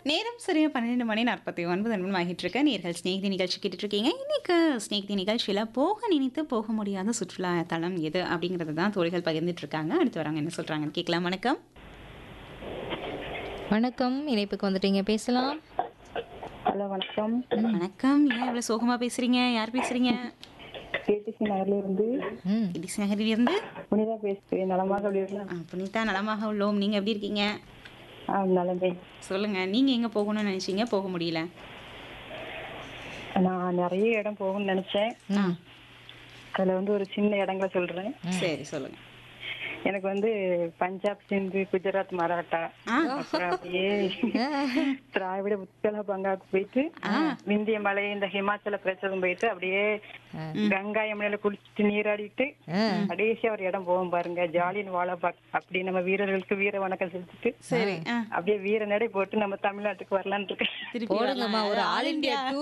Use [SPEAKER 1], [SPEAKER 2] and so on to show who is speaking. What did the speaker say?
[SPEAKER 1] நேரம் சரியா பன்னிரெண்டு மணி நாற்பத்தி ஒன்பது நிமிடம் ஆகிட்டு இருக்க நேர்கள் ஸ்நேகிதி நிகழ்ச்சி கேட்டுட்டு இருக்கீங்க இன்னைக்கு ஸ்நேகிதி நிகழ்ச்சியில் போக நினைத்து போக முடியாத சுற்றுலா தலம் எது அப்படிங்கிறது தான் தோழிகள் பகிர்ந்துட்டு இருக்காங்க அடுத்து வராங்க என்ன சொல்றாங்கன்னு கேட்கலாம் வணக்கம்
[SPEAKER 2] வணக்கம் இணைப்புக்கு வந்துட்டீங்க பேசலாம்
[SPEAKER 3] ஹலோ வணக்கம்
[SPEAKER 1] வணக்கம் ஏன் இவ்வளோ சோகமா பேசுறீங்க யார் பேசுறீங்க
[SPEAKER 3] கேடிசி நகர்ல இருந்து
[SPEAKER 2] ம்
[SPEAKER 1] இடிசி நகரிலிருந்து
[SPEAKER 3] புனிதா பேசுகிறேன் நலமாக உள்ளீர்களா
[SPEAKER 1] ஆ, புனிதா நலமாக உள்ளோம் நீங்க எப்படி இருக்கீங்க
[SPEAKER 3] ஆ நலமே
[SPEAKER 1] சொல்லுங்க நீங்க எங்க போகணும்னு நினைச்சீங்க போக முடியல
[SPEAKER 3] நான் நிறைய இடம் போகணும்னு நினைச்சேன்
[SPEAKER 1] ஆ
[SPEAKER 3] அதுல வந்து ஒரு சின்ன இடங்களை சொல்றேன்
[SPEAKER 1] சரி சொல்லுங்க
[SPEAKER 3] எனக்கு வந்து பஞ்சாப் சிந்து குஜராத் மராட்டா
[SPEAKER 1] ஆ
[SPEAKER 3] அப்புறம் அப்படியே திராவிட உத்கல பங்காக்கு போயிட்டு விந்திய மலை இந்த ஹிமாச்சல பிரதேசம் போயிட்டு அப்படியே கங்கா யமுனையில குளிச்சுட்டு நீராடிட்டு கடைசியா ஒரு இடம் போவோம் பாருங்க ஜாலியன் வாழபாக் அப்படி நம்ம வீரர்களுக்கு வீர வணக்கம் செலுத்திட்டு
[SPEAKER 1] சரி ஆ
[SPEAKER 3] அப்படியே வீர நடை போட்டு நம்ம தமிழ்நாட்டுக்கு வரலான்னு இருக்கேன்
[SPEAKER 1] திருப்பி
[SPEAKER 2] போடுங்கம்மா ஒரு ஆல் இந்தியா